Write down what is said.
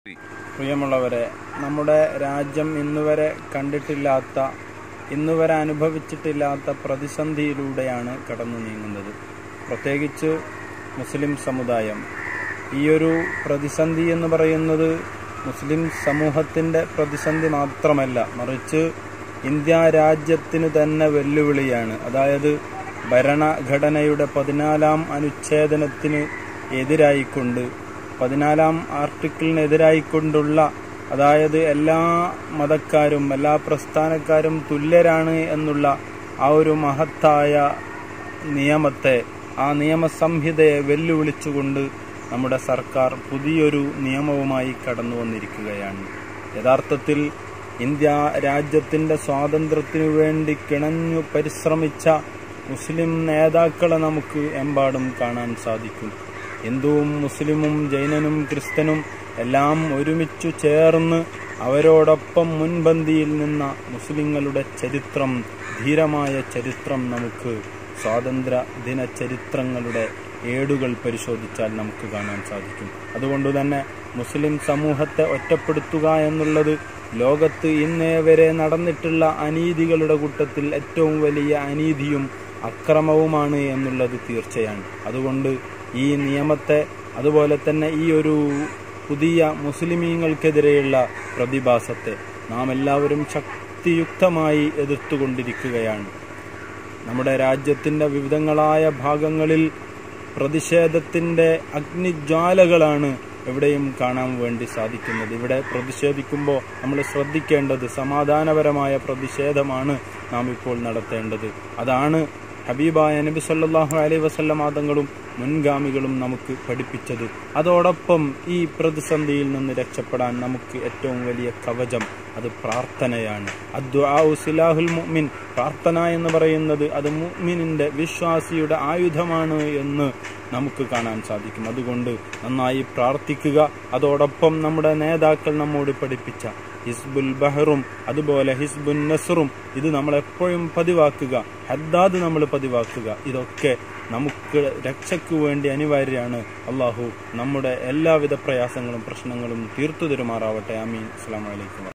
പ്രിയമുള്ളവരെ നമ്മുടെ രാജ്യം ഇന്നുവരെ കണ്ടിട്ടില്ലാത്ത ഇന്നുവരെ അനുഭവിച്ചിട്ടില്ലാത്ത പ്രതിസന്ധിയിലൂടെയാണ് കടന്നു നീങ്ങുന്നത് പ്രത്യേകിച്ച് മുസ്ലിം സമുദായം ഈയൊരു പ്രതിസന്ധി എന്ന് പറയുന്നത് മുസ്ലിം സമൂഹത്തിൻ്റെ പ്രതിസന്ധി മാത്രമല്ല മറിച്ച് ഇന്ത്യ രാജ്യത്തിന് തന്നെ വെല്ലുവിളിയാണ് അതായത് ഭരണഘടനയുടെ പതിനാലാം അനുച്ഛേദനത്തിന് എതിരായിക്കൊണ്ട് പതിനാലാം ആർട്ടിക്കിളിനെതിരായിക്കൊണ്ടുള്ള അതായത് എല്ലാ മതക്കാരും എല്ലാ പ്രസ്ഥാനക്കാരും തുല്യരാണ് എന്നുള്ള ആ ഒരു മഹത്തായ നിയമത്തെ ആ നിയമസംഹിതയെ വെല്ലുവിളിച്ചുകൊണ്ട് നമ്മുടെ സർക്കാർ പുതിയൊരു നിയമവുമായി കടന്നു വന്നിരിക്കുകയാണ് യഥാർത്ഥത്തിൽ ഇന്ത്യ രാജ്യത്തിൻ്റെ സ്വാതന്ത്ര്യത്തിനു വേണ്ടി കിണഞ്ഞു പരിശ്രമിച്ച മുസ്ലിം നേതാക്കളെ നമുക്ക് എമ്പാടും കാണാൻ സാധിക്കും ഹിന്ദുവും മുസ്ലിമും ജൈനനും ക്രിസ്ത്യനും എല്ലാം ഒരുമിച്ചു ചേർന്ന് അവരോടൊപ്പം മുൻപന്തിയിൽ നിന്ന മുസ്ലിങ്ങളുടെ ചരിത്രം ധീരമായ ചരിത്രം നമുക്ക് സ്വാതന്ത്ര്യ ദിന ചരിത്രങ്ങളുടെ ഏടുകൾ പരിശോധിച്ചാൽ നമുക്ക് കാണാൻ സാധിക്കും അതുകൊണ്ട് തന്നെ മുസ്ലിം സമൂഹത്തെ ഒറ്റപ്പെടുത്തുക എന്നുള്ളത് ലോകത്ത് ഇന്നേ വരെ നടന്നിട്ടുള്ള അനീതികളുടെ കൂട്ടത്തിൽ ഏറ്റവും വലിയ അനീതിയും അക്രമവുമാണ് എന്നുള്ളത് തീർച്ചയാണ് അതുകൊണ്ട് ഈ നിയമത്തെ അതുപോലെ തന്നെ ഈ ഒരു പുതിയ മുസ്ലിമീങ്ങൾക്കെതിരെയുള്ള പ്രതിഭാസത്തെ നാം എല്ലാവരും ശക്തിയുക്തമായി എതിർത്തുകൊണ്ടിരിക്കുകയാണ് നമ്മുടെ രാജ്യത്തിൻ്റെ വിവിധങ്ങളായ ഭാഗങ്ങളിൽ പ്രതിഷേധത്തിൻ്റെ അഗ്നിജ്വാലകളാണ് എവിടെയും കാണാൻ വേണ്ടി സാധിക്കുന്നത് ഇവിടെ പ്രതിഷേധിക്കുമ്പോൾ നമ്മൾ ശ്രദ്ധിക്കേണ്ടത് സമാധാനപരമായ പ്രതിഷേധമാണ് നാം ഇപ്പോൾ നടത്തേണ്ടത് അതാണ് ഹബീബായ നബി സല്ലാഹു അലൈ വസല്ലമാതങ്ങളും മുൻഗാമികളും നമുക്ക് പഠിപ്പിച്ചത് അതോടൊപ്പം ഈ പ്രതിസന്ധിയിൽ നിന്ന് രക്ഷപ്പെടാൻ നമുക്ക് ഏറ്റവും വലിയ കവചം അത് പ്രാർത്ഥനയാണ് അദ്വാഹുൽ മുഅ്മിൻ പ്രാർത്ഥന എന്ന് പറയുന്നത് അത് മുഅ്മിനിന്റെ വിശ്വാസിയുടെ ആയുധമാണ് എന്ന് നമുക്ക് കാണാൻ സാധിക്കും അതുകൊണ്ട് നന്നായി പ്രാർത്ഥിക്കുക അതോടൊപ്പം നമ്മുടെ നേതാക്കൾ നമ്മോട് പഠിപ്പിച്ച ഹിസ്ബുൽ ബഹറും അതുപോലെ ഹിസ്ബുൽ നസറും ഇത് നമ്മൾ എപ്പോഴും പതിവാക്കുക ഹദ്ദാദ് നമ്മൾ പതിവാക്കുക ഇതൊക്കെ നമുക്ക് രക്ഷയ്ക്ക് വേണ്ടി അനിവാര്യമാണ് അള്ളാഹു നമ്മുടെ എല്ലാവിധ പ്രയാസങ്ങളും പ്രശ്നങ്ങളും തീർത്തു തരുമാറാവട്ടെ അമീൻ അസ്സാം വലൈക്കും